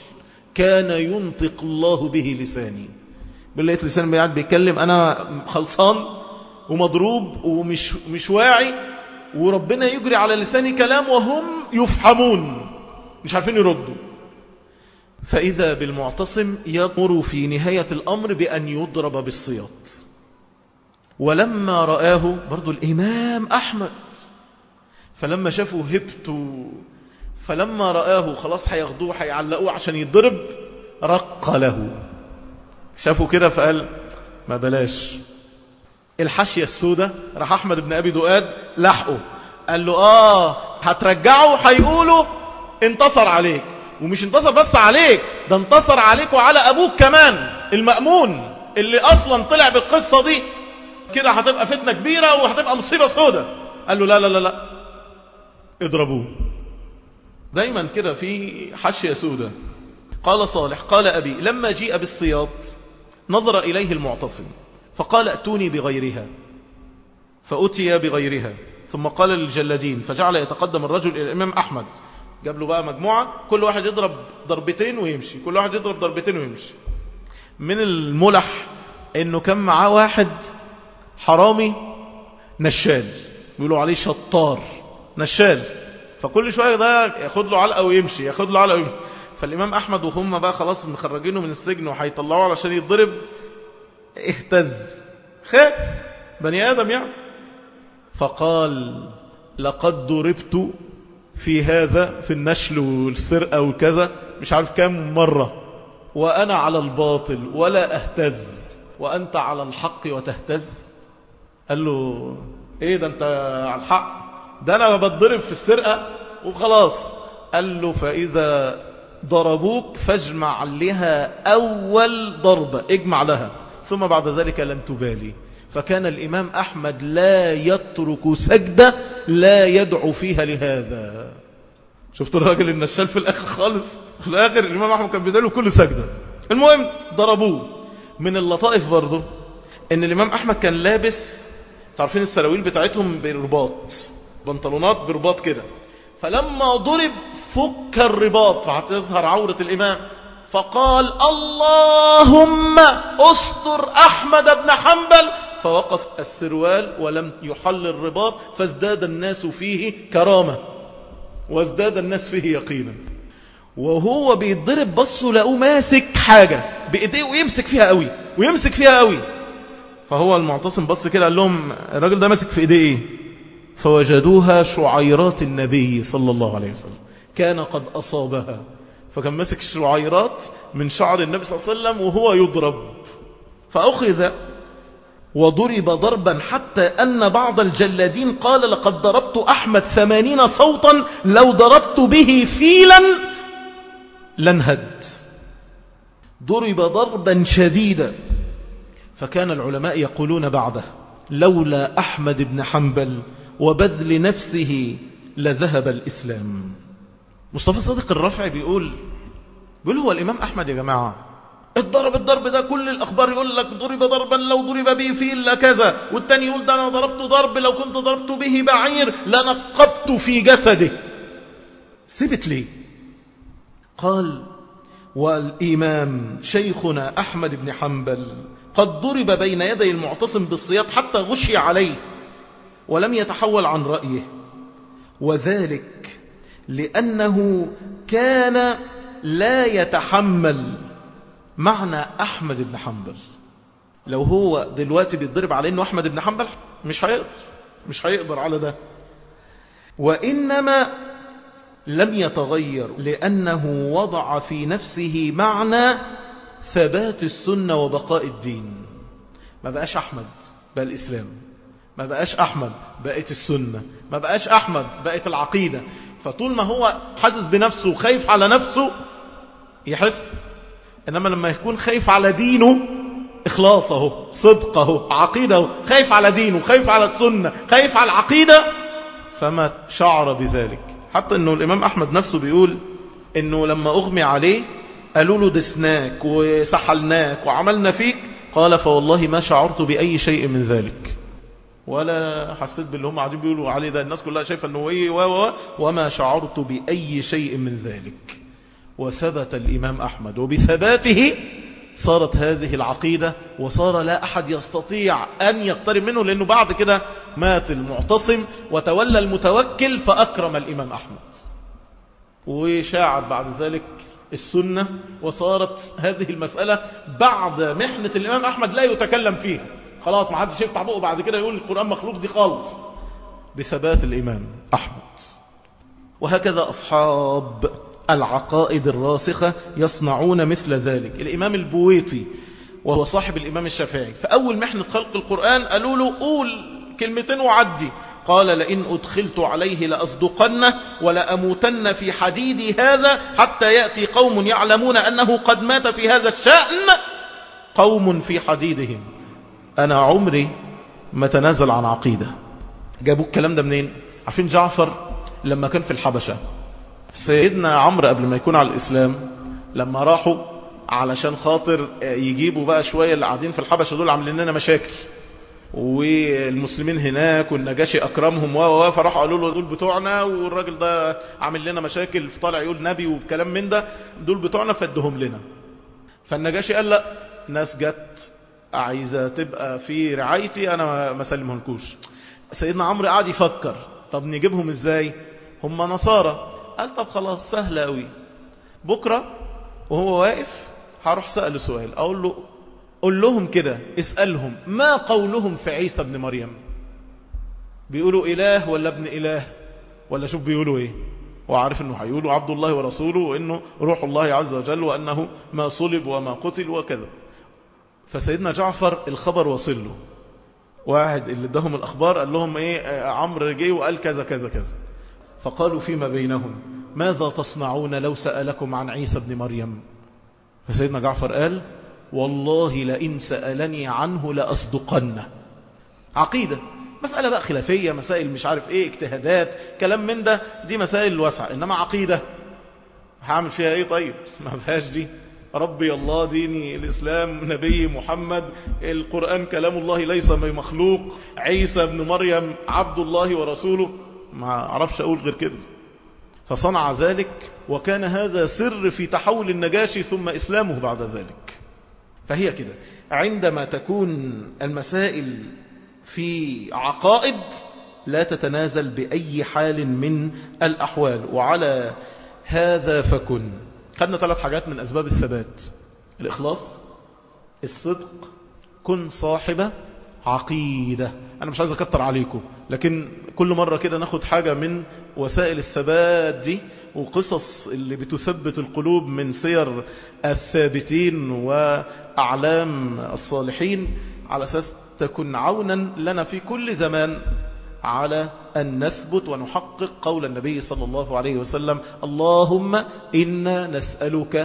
كان ينطق الله به لساني لقيت لساني قاعد بيتكلم أنا خلصان ومضروب ومش مش واعي وربنا يجري على لساني كلام وهم يفحمون مش عارفين يردوا فإذا بالمعتصم يأمر في نهاية الأمر بأن يضرب بالصياط ولما رآه برضو الإمام أحمد فلما شافوا هبته فلما رآه خلاص هياخدوه هيعلقوه عشان يضرب رق له شافوا كده فقال ما بلاش الحاشية السوداء راح أحمد بن أبي دؤاد لحقه قال له آه هترجعه هيقولوا انتصر عليك ومش انتصر بس عليك ده انتصر عليك وعلى أبوك كمان المأمون اللي أصلا طلع بالقصة دي كده هتبقى فتنة كبيرة وهتبقى مصيبة سوداء قال له لا لا لا لا اضربوه دايما كده في حاشية سوداء قال صالح قال أبي لما جيء بالصياط نظر إليه المعتصم فقال ائتوني بغيرها فأتي بغيرها ثم قال للجلادين فجعل يتقدم الرجل إلى الإمام أحمد جاب له بقى مجموعة كل واحد يضرب ضربتين ويمشي كل واحد يضرب ضربتين ويمشي من الملح انه كان معاه واحد حرامي نشال بيقولوا عليه شطار نشال فكل شوية ده ياخد له علقة ويمشي ياخد له علقة ويمشي فالإمام أحمد وهم بقى خلاص مخرجينه من السجن وهيطلعوه علشان يتضرب اهتز خاف بني آدم يعني فقال لقد ضربت في هذا في النشل والسرقة وكذا مش عارف كام مرة وأنا على الباطل ولا أهتز وأنت على الحق وتهتز قال له إيه ده أنت على الحق ده أنا بتضرب في السرقة وخلاص قال له فإذا ضربوك فاجمع لها أول ضربة اجمع لها ثم بعد ذلك لن تبالي فكان الإمام أحمد لا يترك سجدة لا يدعو فيها لهذا شفت الراجل النشال في الآخر خالص في الآخر الإمام أحمد كان بيدعو كل سجدة المهم ضربوه من اللطائف برضه ان الإمام أحمد كان لابس تعرفين السراويل بتاعتهم برباط بنطلونات برباط كده فلما ضرب فك الرباط فهتظهر عورة الإمام فقال اللهم استر أحمد بن حنبل فوقف السروال ولم يحل الرباط فازداد الناس فيه كرامة وازداد الناس فيه يقينا وهو بيتضرب بصوا لقوه ماسك حاجة بإيديه ويمسك فيها قوي ويمسك فيها قوي فهو المعتصم بص كده قال لهم الراجل ده ماسك في إيديه إيه فوجدوها شعيرات النبي صلى الله عليه وسلم كان قد أصابها فكان ماسك الشعيرات من شعر النبي صلى الله عليه وسلم وهو يضرب فأخذ وضرب ضربا حتى أن بعض الجلادين قال لقد ضربت أحمد ثمانين صوتا لو ضربت به فيلا لانهد ضرب ضربا شديدا فكان العلماء يقولون بعده لولا أحمد بن حنبل وبذل نفسه لذهب الإسلام مصطفى صادق الرفعي بيقول بيقول هو الإمام أحمد يا جماعة الضرب الضرب ده كل الأخبار يقول لك ضرب ضربا لو ضرب به في إلا كذا والتاني يقول ده أنا ضربت ضرب لو كنت ضربت به بعير لنقبت في جسده سبت ليه قال والإمام شيخنا أحمد بن حنبل قد ضرب بين يدي المعتصم بالصياط حتى غشي عليه ولم يتحول عن رأيه وذلك لأنه كان لا يتحمل معنى أحمد بن حنبل لو هو دلوقتي بيتضرب على أنه أحمد بن حنبل مش هيقدر مش هيقدر على ده وإنما لم يتغير لأنه وضع في نفسه معنى ثبات السنة وبقاء الدين ما بقاش أحمد بقى الإسلام ما بقاش أحمد بقت السنة ما بقاش أحمد بقت العقيدة فطول ما هو حاسس بنفسه وخايف على نفسه يحس إنما لما يكون خايف على دينه إخلاصه صدقه عقيده خايف على دينه خايف على السنة خايف على العقيدة فما شعر بذلك حتى أنه الإمام أحمد نفسه بيقول أنه لما أغمي عليه قالوا له دسناك وسحلناك وعملنا فيك قال فوالله ما شعرت بأي شيء من ذلك ولا حسيت باللي هم قاعدين بيقولوا عليه ده الناس كلها شايفه انه ايه و و وما شعرت باي شيء من ذلك وثبت الإمام أحمد وبثباته صارت هذه العقيدة وصار لا أحد يستطيع أن يقترب منه لأنه بعد كده مات المعتصم وتولى المتوكل فأكرم الإمام أحمد وشاعت بعد ذلك السنة وصارت هذه المسألة بعد محنة الإمام أحمد لا يتكلم فيها خلاص ما حدش يفتح بقه بعد كده يقول القرآن مخلوق دي خالص بثبات الإمام أحمد وهكذا أصحاب العقائد الراسخة يصنعون مثل ذلك الإمام البويطي وهو صاحب الإمام الشافعي فأول محنة خلق القرآن قالوا له قول كلمتين وعدي قال لئن أدخلت عليه لأصدقنه ولأموتن في حديدي هذا حتى يأتي قوم يعلمون أنه قد مات في هذا الشأن قوم في حديدهم أنا عمري ما تنازل عن عقيدة جابوا الكلام ده منين عارفين جعفر لما كان في الحبشة سيدنا عمرو قبل ما يكون على الإسلام لما راحوا علشان خاطر يجيبوا بقى شوية اللي قاعدين في الحبشة دول عاملين لنا مشاكل والمسلمين هناك والنجاشي أكرمهم و فراحوا قالوا له دول بتوعنا والراجل ده عامل لنا مشاكل طالع يقول نبي وكلام من ده دول بتوعنا فادهم لنا فالنجاشي قال لا ناس جت عايزة تبقى في رعايتي أنا ما سلمهنكوش سيدنا عمرو قاعد يفكر طب نجيبهم ازاي هم نصارى قال طب خلاص سهل قوي بكرة وهو واقف هروح سأله سؤال أقول له قول لهم كده اسألهم ما قولهم في عيسى ابن مريم بيقولوا إله ولا ابن إله ولا شوف بيقولوا إيه وعارف أنه هيقولوا عبد الله ورسوله وأنه روح الله عز وجل وأنه ما صلب وما قتل وكذا فسيدنا جعفر الخبر وصل له واحد اللي ادهم الأخبار قال لهم إيه عمرو جه وقال كذا كذا كذا فقالوا فيما بينهم ماذا تصنعون لو سألكم عن عيسى ابن مريم فسيدنا جعفر قال والله لئن سألني عنه لأصدقنه عقيدة مسألة بقى خلافية مسائل مش عارف ايه اجتهادات كلام من ده دي مسائل واسعة انما عقيدة هعمل فيها ايه طيب ما فيهاش دي ربي الله ديني الإسلام نبي محمد القرآن كلام الله ليس بمخلوق عيسى ابن مريم عبد الله ورسوله ما أعرفش أقول غير كده فصنع ذلك وكان هذا سر في تحول النجاشي ثم إسلامه بعد ذلك فهي كده عندما تكون المسائل في عقائد لا تتنازل بأي حال من الأحوال وعلى هذا فكن خدنا ثلاث حاجات من أسباب الثبات الإخلاص الصدق كن صاحب عقيدة أنا مش عايز أكتر عليكم لكن كل مرة كده ناخد حاجة من وسائل الثبات دي وقصص اللي بتثبت القلوب من سير الثابتين وأعلام الصالحين على أساس تكن عونا لنا في كل زمان على أن نثبت ونحقق قول النبي صلى الله عليه وسلم اللهم إنا نسألك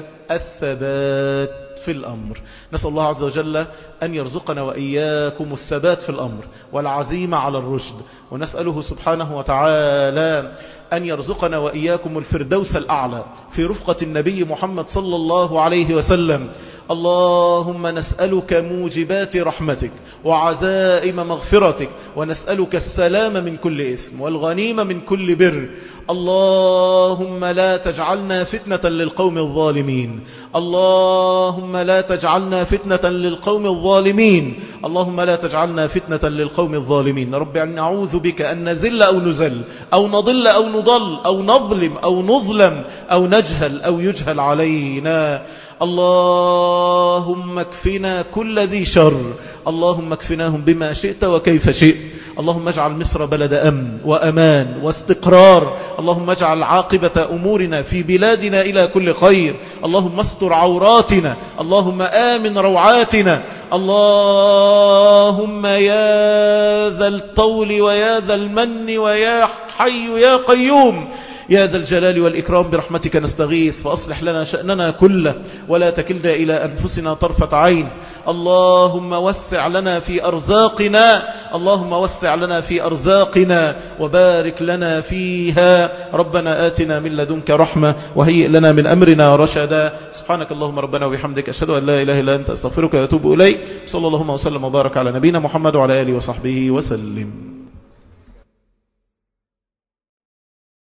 الثبات في الأمر نسأل الله عز وجل أن يرزقنا وإياكم الثبات في الأمر والعزيمة على الرشد ونسأله سبحانه وتعالى أن يرزقنا وإياكم الفردوس الأعلى في رفقة النبي محمد صلى الله عليه وسلم اللهم نسألك موجبات رحمتك وعزائم مغفرتك ونسألك السلام من كل إثم والغنيمة من كل بر اللهم لا تجعلنا فتنة للقوم الظالمين اللهم لا تجعلنا فتنة للقوم الظالمين اللهم لا تجعلنا فتنة للقوم الظالمين رب نعوذ بك أن نزل أو نزل أو نضل أو نضل أو نظلم أو نظلم أو نجهل أو يجهل علينا اللهم اكفنا كل ذي شر اللهم اكفناهم بما شئت وكيف شئت اللهم اجعل مصر بلد أمن وأمان واستقرار اللهم اجعل عاقبة أمورنا في بلادنا إلى كل خير اللهم استر عوراتنا اللهم آمن روعاتنا اللهم يا ذا الطول ويا ذا المن ويا حي يا قيوم يا ذا الجلال والإكرام برحمتك نستغيث فأصلح لنا شأننا كله ولا تكلنا إلى أنفسنا طرفة عين اللهم وسع لنا في أرزاقنا اللهم وسع لنا في أرزاقنا وبارك لنا فيها ربنا آتنا من لدنك رحمة وهيئ لنا من أمرنا رشدا سبحانك اللهم ربنا وبحمدك أشهد أن لا إله إلا أنت أستغفرك وأتوب إليك صلى الله وسلم وبارك على نبينا محمد وعلى آله وصحبه وسلم